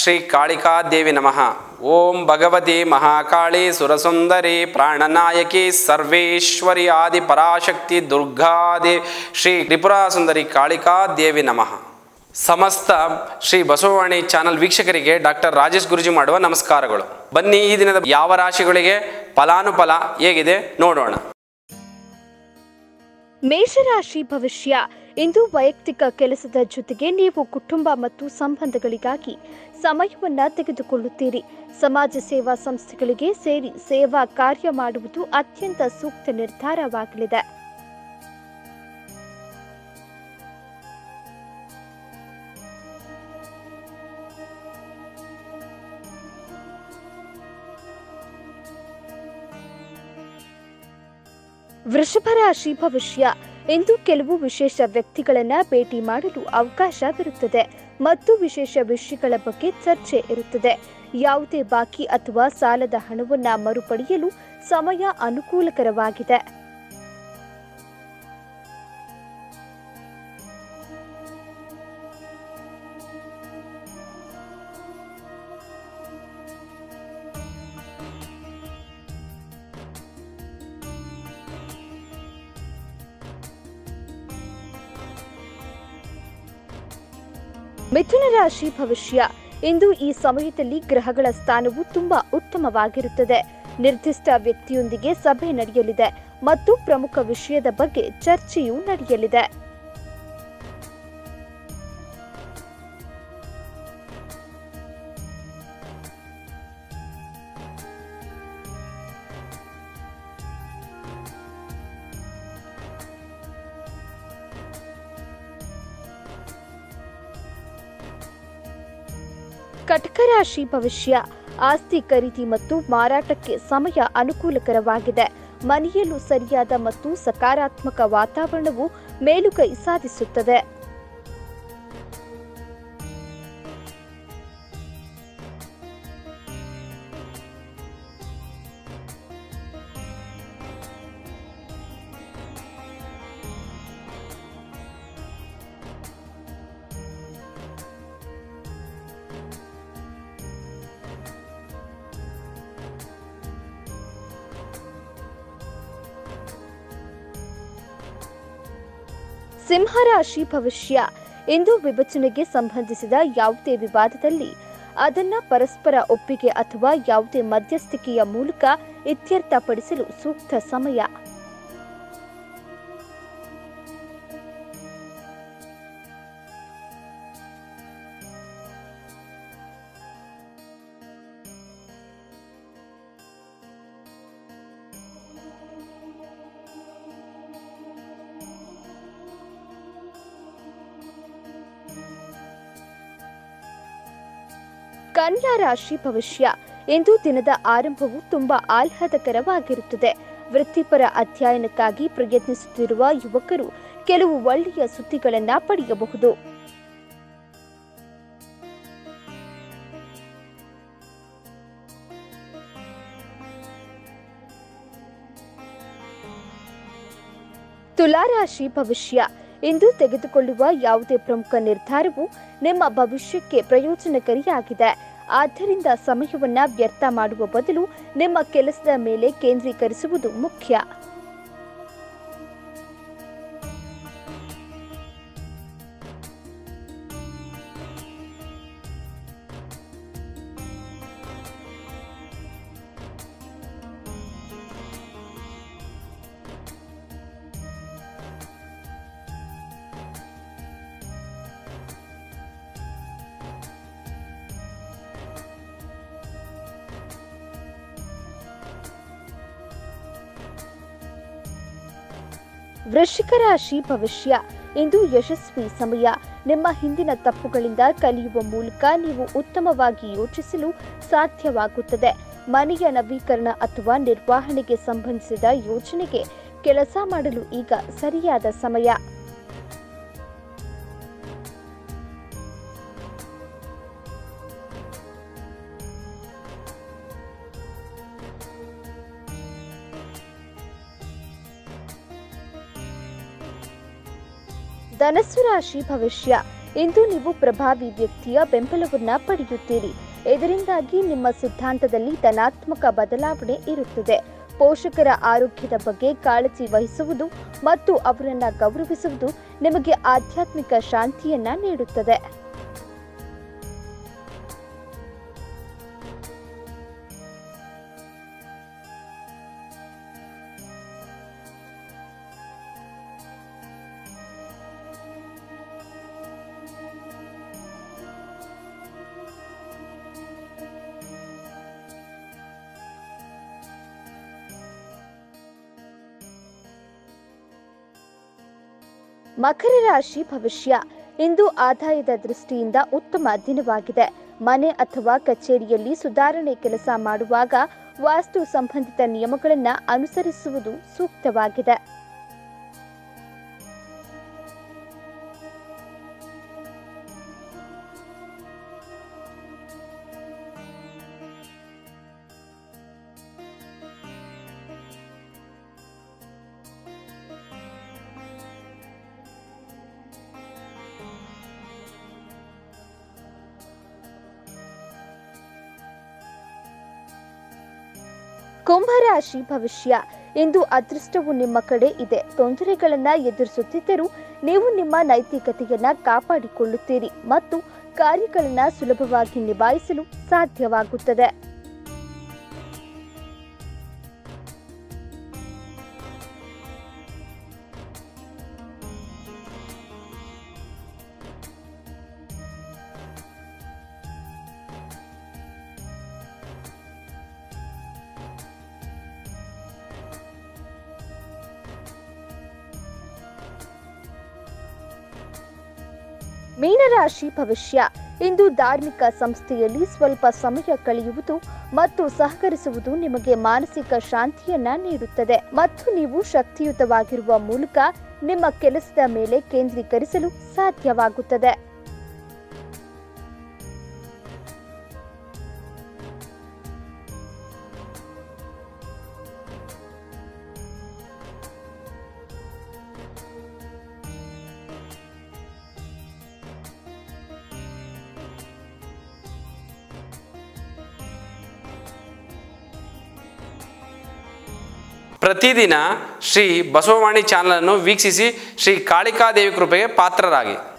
ಶ್ರೀ ಕಾಳಿಕಾದೇವಿ ನಮಃ ಓಂ ಭಗವತಿ ಮಹಾಕಾಳಿ ಸುರಸುಂದರಿ ಪ್ರಾಣನಾಯಕಿ ಸರ್ವೇಶ್ವರಿ ಆದಿ ಪರಾಶಕ್ತಿ ದುರ್ಗಾದೇವಿ ಶ್ರೀ ತ್ರಿಪುರಾ ಸುಂದರಿ ಕಾಳಿಕಾದೇವಿ ನಮಃ ಸಮಸ್ತ ಶ್ರೀ ಬಸವವಾಣಿ ಚಾನಲ್ ವೀಕ್ಷಕರಿಗೆ ಡಾಕ್ಟರ್ ರಾಜೇಶ್ ಗುರುಜಿ ಮಾಡುವ ನಮಸ್ಕಾರಗಳು ಬನ್ನಿ ಈ ದಿನದ ಯಾವ ರಾಶಿಗಳಿಗೆ ಫಲಾನುಫಲ ಹೇಗಿದೆ ನೋಡೋಣ ಮೇಷರಾಶಿ ಭವಿಷ್ಯ ಇಂದು ವೈಯಕ್ತಿಕ ಕೆಲಸದ ಜೊತೆಗೆ ನೀವು ಕುಟುಂಬ ಮತ್ತು ಸಂಬಂಧಗಳಿಗಾಗಿ ಸಮಯವನ್ನ ತೆಗೆದುಕೊಳ್ಳುತ್ತೀರಿ ಸಮಾಜ ಸೇವಾ ಸಂಸ್ಥೆಗಳಿಗೆ ಸೇರಿ ಸೇವಾ ಕಾರ್ಯ ಮಾಡುವುದು ಅತ್ಯಂತ ಸೂಕ್ತ ನಿರ್ಧಾರವಾಗಲಿದೆ ವೃಷಭ ರಾಶಿ ಭವಿಷ್ಯ ಇಂದು ಕೆಲವು ವಿಶೇಷ ವ್ಯಕ್ತಿಗಳನ್ನ ಭೇಟಿ ಮಾಡಲು ಅವಕಾಶವಿರುತ್ತದೆ ಮತ್ತು ವಿಶೇಷ ವಿಷಯಗಳ ಬಗ್ಗೆ ಚರ್ಚೆ ಇರುತ್ತದೆ ಯಾವುದೇ ಬಾಕಿ ಅಥವಾ ಸಾಲದ ಹಣವನ್ನ ಮರುಪಡೆಯಲು ಸಮಯ ಅನುಕೂಲಕರವಾಗಿದೆ ಮಿಥುನ ರಾಶಿ ಭವಿಷ್ಯ ಇಂದು ಈ ಸಮಯದಲ್ಲಿ ಗ್ರಹಗಳ ಸ್ಥಾನವು ತುಂಬಾ ಉತ್ತಮವಾಗಿರುತ್ತದೆ ನಿರ್ದಿಷ್ಟ ವ್ಯಕ್ತಿಯೊಂದಿಗೆ ಸಭೆ ನಡೆಯಲಿದೆ ಮತ್ತು ಪ್ರಮುಖ ವಿಷಯದ ಬಗ್ಗೆ ಚರ್ಚೆಯೂ ನಡೆಯಲಿದೆ ಕಟಕ ರಾಶಿ ಭವಿಷ್ಯ ಆಸ್ತಿ ಖರೀದಿ ಮತ್ತು ಮಾರಾಟಕ್ಕೆ ಸಮಯ ಅನುಕೂಲಕರವಾಗಿದೆ ಮನೆಯಲ್ಲೂ ಸರಿಯಾದ ಮತ್ತು ಸಕಾರಾತ್ಮಕ ವಾತಾವರಣವು ಮೇಲುಗೈ ಸಾಧಿಸುತ್ತದೆ ಸಿಂಹರಾಶಿ ಭವಿಷ್ಯ ಇಂದು ವಿಭಜನೆಗೆ ಸಂಬಂಧಿಸಿದ ಯಾವುದೇ ವಿವಾದದಲ್ಲಿ ಅದನ್ನ ಪರಸ್ಪರ ಒಪ್ಪಿಗೆ ಅಥವಾ ಯಾವುದೇ ಮಧ್ಯಸ್ಥಿಕೆಯ ಮೂಲಕ ಇತ್ಯರ್ಥಪಡಿಸಲು ಸೂಕ್ತ ಸಮಯ ಕನ್ಯಾ ರಾಶಿ ಭವಿಷ್ಯ ಇಂದು ದಿನದ ಆರಂಭವು ತುಂಬಾ ಆಹ್ಲಾದಕರವಾಗಿರುತ್ತದೆ ವೃತ್ತಿಪರ ಅಧ್ಯಯನಕ್ಕಾಗಿ ಪ್ರಯತ್ನಿಸುತ್ತಿರುವ ಯುವಕರು ಕೆಲವು ಒಳ್ಳೆಯ ಸುದ್ದಿಗಳನ್ನ ಪಡೆಯಬಹುದು ತುಲಾರಾಶಿ ಭವಿಷ್ಯ ಇಂದು ತೆಗೆದುಕೊಳ್ಳುವ ಯಾವುದೇ ಪ್ರಮುಖ ನಿರ್ಧಾರವು ನಿಮ್ಮ ಭವಿಷ್ಯಕ್ಕೆ ಪ್ರಯೋಜನಕಾರಿಯಾಗಿದೆ ಆದ್ದರಿಂದ ಸಮಯವನ್ನ ವ್ಯರ್ಥ ಮಾಡುವ ಬದಲು ನಿಮ್ಮ ಕೆಲಸದ ಮೇಲೆ ಕೇಂದ್ರೀಕರಿಸುವುದು ಮುಖ್ಯ ವೃಶ್ಚಿಕ ರಾಶಿ ಭವಿಷ್ಯ ಇಂದು ಯಶಸ್ವಿ ಸಮಯ ನಿಮ್ಮ ಹಿಂದಿನ ತಪ್ಪುಗಳಿಂದ ಕಲಿಯುವ ಮೂಲಕ ನೀವು ಉತ್ತಮವಾಗಿ ಯೋಚಿಸಲು ಸಾಧ್ಯವಾಗುತ್ತದೆ ಮನೆಯ ನವೀಕರಣ ಅಥವಾ ನಿರ್ವಹಣೆಗೆ ಸಂಬಂಧಿಸಿದ ಯೋಜನೆಗೆ ಕೆಲಸ ಮಾಡಲು ಈಗ ಸರಿಯಾದ ಸಮಯ ಧನಸ್ಸು ರಾಶಿ ಭವಿಷ್ಯ ಇಂದು ನೀವು ಪ್ರಭಾವಿ ವ್ಯಕ್ತಿಯ ಬೆಂಬಲವನ್ನ ಪಡೆಯುತ್ತೀರಿ ಇದರಿಂದಾಗಿ ನಿಮ್ಮ ಸಿದ್ಧಾಂತದಲ್ಲಿ ಧನಾತ್ಮಕ ಬದಲಾವಣೆ ಇರುತ್ತದೆ ಪೋಷಕರ ಆರೋಗ್ಯದ ಬಗ್ಗೆ ಕಾಳಜಿ ವಹಿಸುವುದು ಮತ್ತು ಅವರನ್ನ ಗೌರವಿಸುವುದು ನಿಮಗೆ ಆಧ್ಯಾತ್ಮಿಕ ಶಾಂತಿಯನ್ನ ನೀಡುತ್ತದೆ ಮಕರ ರಾಶಿ ಭವಿಷ್ಯ ಇಂದು ಆದಾಯದ ದೃಷ್ಟಿಯಿಂದ ಉತ್ತಮ ದಿನವಾಗಿದೆ ಮನೆ ಅಥವಾ ಕಚೇರಿಯಲ್ಲಿ ಸುಧಾರಣೆ ಕೆಲಸ ಮಾಡುವಾಗ ವಾಸ್ತು ಸಂಬಂಧಿತ ನಿಯಮಗಳನ್ನು ಅನುಸರಿಸುವುದು ಸೂಕ್ತವಾಗಿದೆ ಕುಂಭರಾಶಿ ಭವಿಷ್ಯ ಇಂದು ಅದೃಷ್ಟವು ನಿಮ್ಮ ಕಡೆ ಇದೆ ತೊಂದರೆಗಳನ್ನ ಎದುರಿಸುತ್ತಿದ್ದರೂ ನೀವು ನಿಮ್ಮ ನೈತಿಕತೆಯನ್ನ ಕಾಪಾಡಿಕೊಳ್ಳುತ್ತೀರಿ ಮತ್ತು ಕಾರ್ಯಗಳನ್ನ ಸುಲಭವಾಗಿ ನಿಭಾಯಿಸಲು ಸಾಧ್ಯವಾಗುತ್ತದೆ ಮೀನರಾಶಿ ಭವಿಷ್ಯ ಇಂದು ಧಾರ್ಮಿಕ ಸಂಸ್ಥೆಯಲ್ಲಿ ಸ್ವಲ್ಪ ಸಮಯ ಕಳೆಯುವುದು ಮತ್ತು ಸಹಕರಿಸುವುದು ನಿಮಗೆ ಮಾನಸಿಕ ಶಾಂತಿಯನ್ನ ನೀಡುತ್ತದೆ ಮತ್ತು ನೀವು ಶಕ್ತಿಯುತವಾಗಿರುವ ಮೂಲಕ ನಿಮ್ಮ ಕೆಲಸದ ಮೇಲೆ ಕೇಂದ್ರೀಕರಿಸಲು ಸಾಧ್ಯವಾಗುತ್ತದೆ ಪ್ರತಿದಿನ ಶ್ರೀ ಬಸವವಾಣಿ ಚಾನಲನ್ನು ವೀಕ್ಷಿಸಿ ಶ್ರೀ ಕಾಳಿಕಾದೇವಿ ಕೃಪೆಗೆ ಪಾತ್ರರಾಗಿ